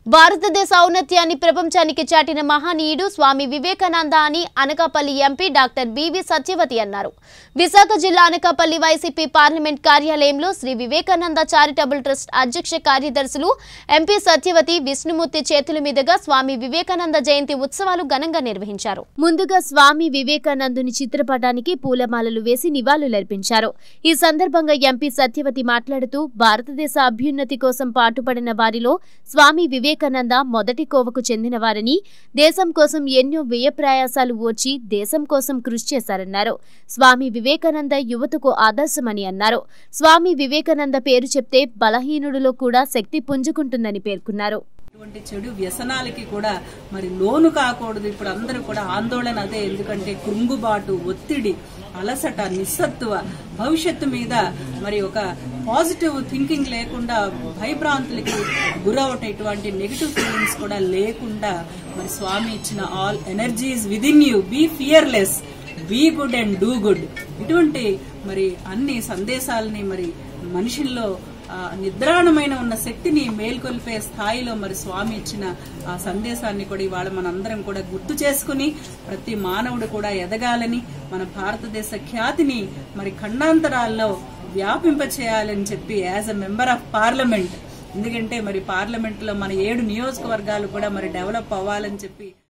భారతదేశ ఔన్నత్యాన్ని ప్రపంచానికి చాటిన మహనీయుడు స్వామి వివేకానంద అని Anakapalli MP doctor BV Satyavathi అన్నారు విశాఖ జిల్లా అనకాపల్లి వైసీపీ పార్లమెంట్ కార్యాలయంలో శ్రీ వివేకానంద చారిటబుల్ ట్రస్ట్ అధ్యక్ష కార్యదర్శులు ఎంపీ సత్యవతి విష్ణుమూర్తి చేతుల మీదుగా స్వామి వివేకానంద జయంతి ఉత్సవాలు ఘనంగా నిర్వహించారు ముందుగా స్వామి వివేకానందుని చిత్రపటానికి పూలమాలలు వేసి నివాళులర్పించారు ఈ సందర్భంగా ఎంపీ సత్యవతి మాట్లాడుతూ భారతదేశ అభ్యున్నతి కోసం పాటుపడిన వారిలో స్వామి వివేకానంద మొదటి కోవకు చెందినవారని దేశం కోసం ఎన్నో వ్యయ ప్రయాసాలు ఓర్చి దేశం కోసం కృషి చేశారన్నారు స్వామి వివేకానంద యువతకు ఆదర్శమని అన్నారు స్వామి వివేకానంద పేరు చెప్తే బలహీనుడిలో కూడా శక్తి పుంజుకుంటుందని పేర్కొన్నారు ఇటువంటి చెడు వ్యసనాలకి కూడా మరి లోను కాకూడదు ఇప్పుడు అందరూ కూడా ఆందోళన అదే ఎందుకంటే కృంగుబాటు ఒత్తిడి అలసట నిస్సత్తువ భవిష్యత్తు మీద మరి ఒక పాజిటివ్ థింకింగ్ లేకుండా భయభ్రాంతులకి గురవట ఇటువంటి నెగిటివ్ ఫీలింగ్స్ కూడా లేకుండా మరి స్వామి ఇచ్చిన all energies within you be fearless be good and do good ఇటువంటి మరి అన్ని సందేశాలని మరి మనుషుల్లో ఆ నిద్రాణమైన ఉన్న శక్తిని మేల్కొల్పే స్థాయిలో మరి స్వామి ఇచ్చిన ఆ సందేశాన్ని కూడా ఇవాళ మనందరం కూడా గుర్తు చేసుకుని ప్రతి మానవుడు కూడా ఎదగాలని మన భారతదేశ ఖ్యాతిని మరి ఖండాంతరాల్లో వ్యాపింప చేయాలని చెప్పి as a member of parliament ఎందుకంటే మరి పార్లమెంట్ లో మన ఏడు నియోజకవర్గాలు కూడా మరి డెవలప్ అవ్వాలని చెప్పి